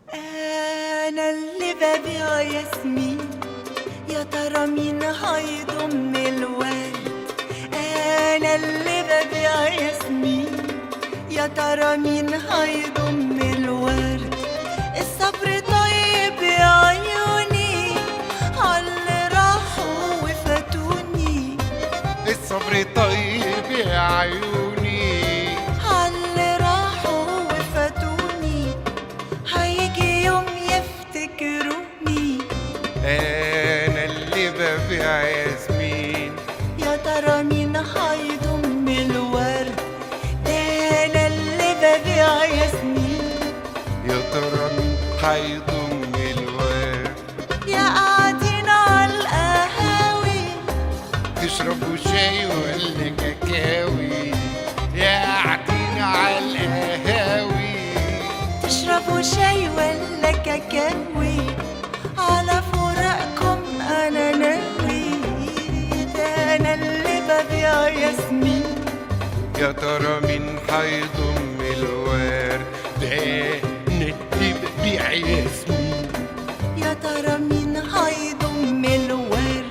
أنا اللي ببيع ياسمين يا ترى مين هيضم الورد أنا اللي ببيع ياسمين يا ترى مين هيضم الورد الصبر طيب يا عيوني عاللي راحوا وفاتوني الصبر طيب يا عيوني عاللي راحوا وفاتوني هيجي يوم يفتكروني انا اللي ببيع ياسمين يا ترى مين هيضم الورد ده انا اللي ببيع ياسمين يا ترى مين هيضم الورد يا قاعدين على القهاوي تشربوا شاي ولا كاكاوي يا قاعدين على القهاوي تشربوا شاي ولا كاكاوي على فراقكم انا ناوي ده انا اللي ببيع ياسمين يا ترى مين هيضم الورد ده أنا اللي ببيع ياسمين يا ترى مين هيضم الورد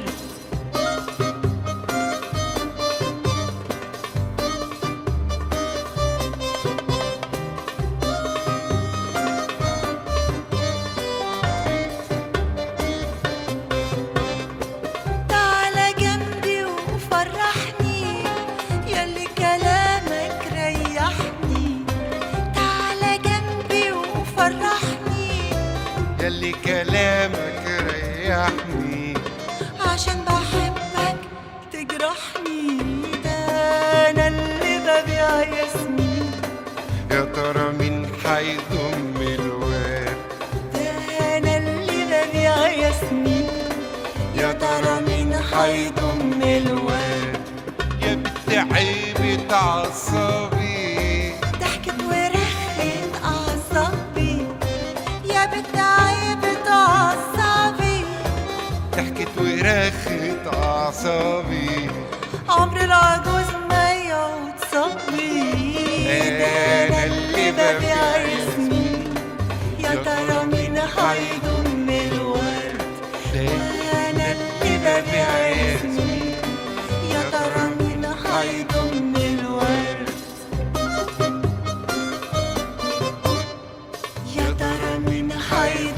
تعالى جنبي وفرحني ياللي كلامك ريحني تعالى جنبي وفرحني ياللي كلامك ريحني عشان بحبك تجرحني ده انا اللي ببيع ياسمين يا ترى مين هيضم الورد ده انا اللي ببيع ياسمين يا ترى مين هيضم الورد يا بنت عيبة عصبي ضحكت ورخت اعصابي يا بنت عيبة اعصابي ضحكت ورخت أعصابي عمر العجوز ما يعود صبي ده انا اللي ببيع ياسمين يا ترى مين هيضم الورد انا اللي ببيع ياسمين يا ترى مين هيضم الورد يا ترى مين هيضم